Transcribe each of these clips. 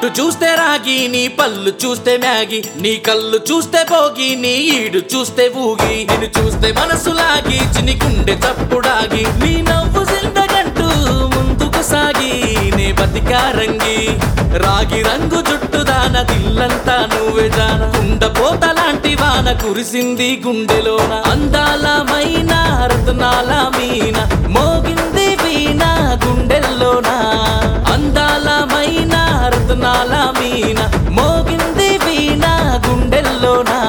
చూస్తే రాగి నీ పళ్ళు చూస్తే మ్యాగి నీ కళ్ళు చూస్తే భోగి నీ ఈడు చూస్తే ఊగి నిన్ను చూస్తే మనసు లాగి చిని గుండె చప్పుడాగి నీ నవ్వు జిందగంటూ ముందుకు సాగి నే బతికారంగి రాగి రంగు జుట్టు దాన దిల్లంతా నువ్వే జాన కుండపోత లాంటి వాన కురిసింది గుండెలోన అందాల మైనా రత్నాల మీన మోగింది వీణ గుండెల్లోన అందాల మైనా రత్నాల మీన మోగింది వీణ గుండెల్లోనా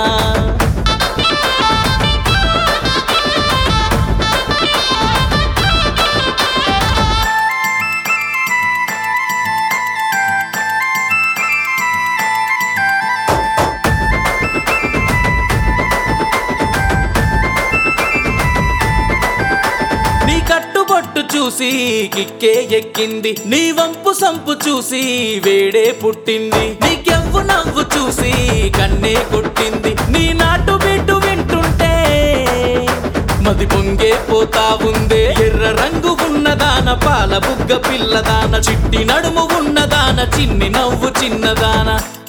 నీ కట్టుబొట్టు చూసి కిక్కే ఎక్కింది నీ వంపు సంపు చూసి వేడే పుట్టింది నీకెవ్వు నవ్వు చూసి కన్నే కొట్టింది నీ నాటు బిడ్డు వింటుంటే మది పొంగే పోతా ఉందే ఎర్ర రంగు ఉన్నదాన పాల బుగ్గ పిల్లదాన చిట్టి నడుము ఉన్నదాన చిన్ని నవ్వు చిన్నదాన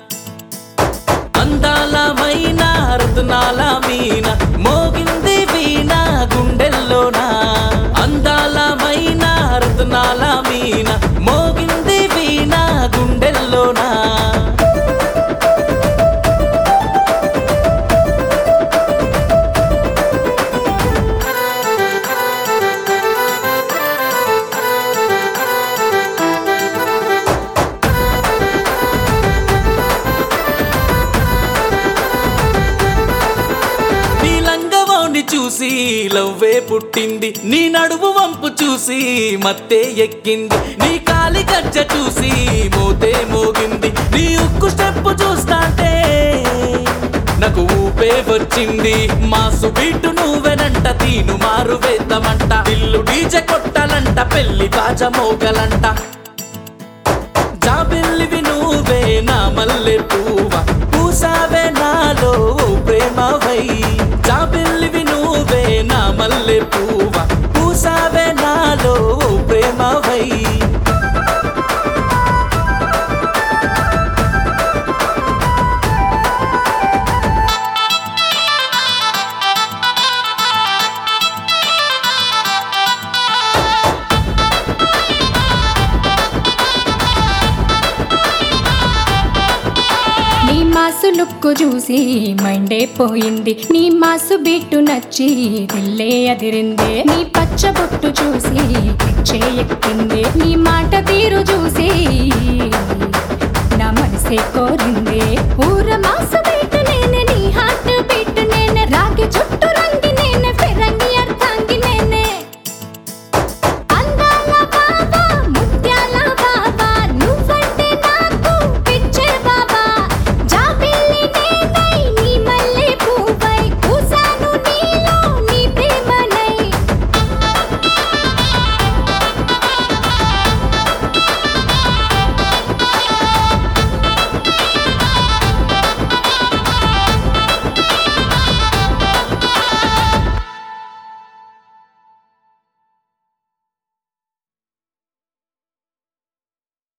అందాల మైనా రత్నాల మీన మోగింది వీణ గుండెల్లోనా అందాల మైనా రత్నాల మీన మోగింది వీణ గుండెల్లోనా నీ లంగవాణ్ణి చూసి లవ్వే పుట్టింది నీ నడుము వంపు చూసి మత్తే ఎక్కింది నీ కాలి గజ్జ చూసి మోతే మోగింది నీ ఉక్కు స్టెప్ చూస్తాంటే నాకు ఊపే వచ్చింది మాసు బీటు నువ్వెనంట తీను మారు వేద్దామంట ఇల్లు డీజె కొట్టాలంట పెళ్లి బాజ మోగలంట జాబిల్లివి నువ్వే నా మల్లె పువ్వ పూసావే నాలో ఓ ప్రేమవై జాబిల్లివి నువ్వే నా మల్లె పువ్వ పూసావే నాలో ఓ ప్రేమవై నీ మాసు లుక్కు చూసి మైండే పోయింది నీ మాసు బిట్టు నచ్చి దిల్లే అదిరింది నీ పచ్చ బొట్టు చూసి పిచ్చే ఎక్కింది నీ మాట తీరు చూసి నా మనసే కోరింది